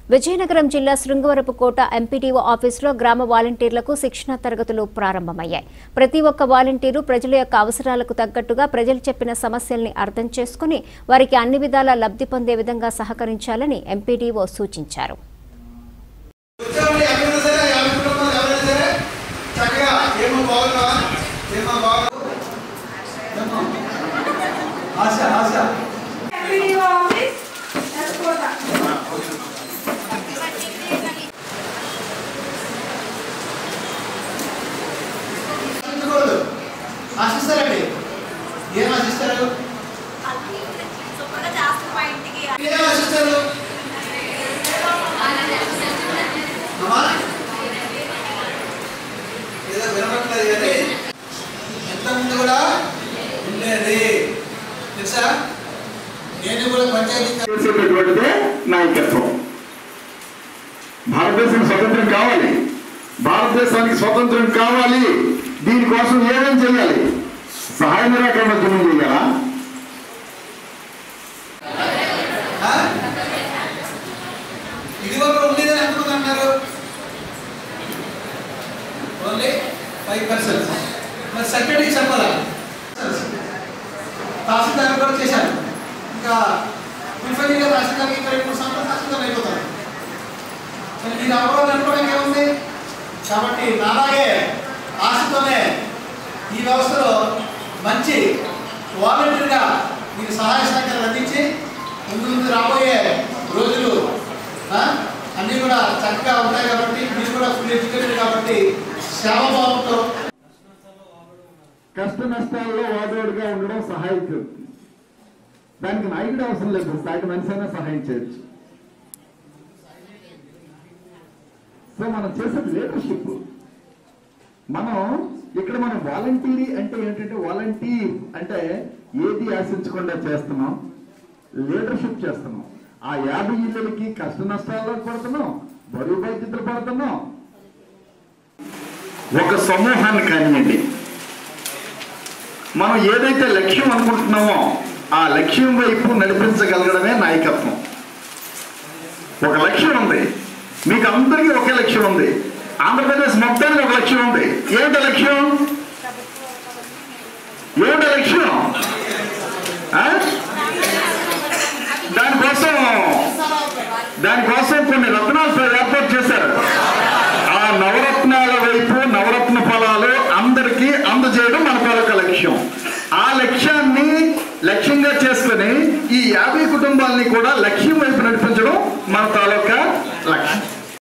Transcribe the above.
విజయనగరం జిల్లా శృంగవరపుకోట ఎంపీడీఓ ఆఫీసులో గ్రామ వాలంటీర్లకు శిక్షణ తరగతులు ప్రారంభమయ్యాయి ప్రతి ఒక్క వాలంటీరు ప్రజల యొక్క అవసరాలకు తగ్గట్టుగా ప్రజలు చెప్పిన సమస్యల్ని అర్థం చేసుకుని వారికి అన్ని విధాలా లబ్ధి పొందే విధంగా సహకరించాలని ఎంపీడీఓ సూచించారు వచ్చామండి ఎవరైనా సరే యాభై కుటుంబాలు ఎవరైనా సరే చక్కగా ఏమో బాగున్నావా ఏమో బాగు ఆశ ఆశ ఎంపీడీఓ ఆఫీస్ ఎస్కోట ఆశించకూడదు ఆశిస్తారండి ఏం ఆశిస్తారు ఏం ఆశిస్తారు అమ్మా ఏదో వినపట్లేదు కానీ ఎంతమంది కూడా ఉండేది తెలుసా నేను కూడా పంచాయతీ చేసేటటువంటిదే నాయకత్వం భారతదేశం స్వతంత్రం కావాలి భారతదేశానికి స్వతంత్రం కావాలి దీనికోసం ఏమేం చేయాలి సహాయ నిరాకరణ ఉద్యమం చేయాలా ఆ? ఇది ఒక ఉండేదని ఎంతమంది అంటారు ఓన్లీ ఫైవ్ పర్సెంట్ మరి సెక్రటరీకి చెప్పాలా తహసీల్దార్ కూడా చేశాను ఇంకా ఫుల్ఫైల్గా తహసీల్దార్కి ఇంకా రెండు మూడు సంవత్సరాలు తహసీల్దార్ అయిపోతారు మరి నేను అవ్వాలి అనుకోవడానికి ఏముంది కాబట్టి నాలాగే ఆశతోనే ఈ వ్యవస్థలో మంచి వాలంటీర్గా మీకు సహాయ సహకారాలు అందించి ముందు ముందు రాబోయే రోజులు ఆ, అన్నీ కూడా చక్కగా ఉంటాయి కాబట్టి మీరు కూడా ఫుల్ ఎడ్యుకేటెడ్ కాబట్టి సేవభావంతో కష్ట నష్టాల్లో వాదోడుగా ఉండడం సహాయకుడు దానికి నాయకుడు అవసరం లేదు సాటి మనిషి అయినా సహాయం చేయొచ్చు సో మనం చేసేది లీడర్షిప్ మనం ఇక్కడ మనం వాలంటీరీ అంటే ఏంటంటే వాలంటీర్ అంటే ఏది ఆశించకుండా చేస్తున్నాం లీడర్షిప్ చేస్తున్నాం ఆ యాభై ఇళ్ళకి కష్ట నష్టాల్లో పడుతున్నాం బరువు బాధ్యతలు పడుతున్నాం ఒక సమూహాన్ని కానివ్వండి మనం ఏదైతే లక్ష్యం అనుకుంటున్నామో ఆ లక్ష్యం వైపు నడిపించగలగడమే నాయకత్వం ఒక లక్ష్యం ఉంది మీకు అందరికీ ఒకే లక్ష్యం ఉంది ఆంధ్రప్రదేశ్ మొత్తానికి ఒక లక్ష్యం ఉంది ఏమిటి లక్ష్యం ఏమిటి లక్ష్యం ఆ? దానికోసం దానికోసం కొన్ని రత్నాలు ఏర్పాటు చేశారు ఆ నవరత్నాల వైపు నవరత్న ఫలాలు అందరికీ అందజేయడం మన తాలూకా లక్ష్యం ఆ లక్ష్యాన్ని లక్ష్యంగా చేసుకుని ఈ యాభై కుటుంబాలని కూడా లక్ష్యం వైపు నడిపించడం మన తాలూకా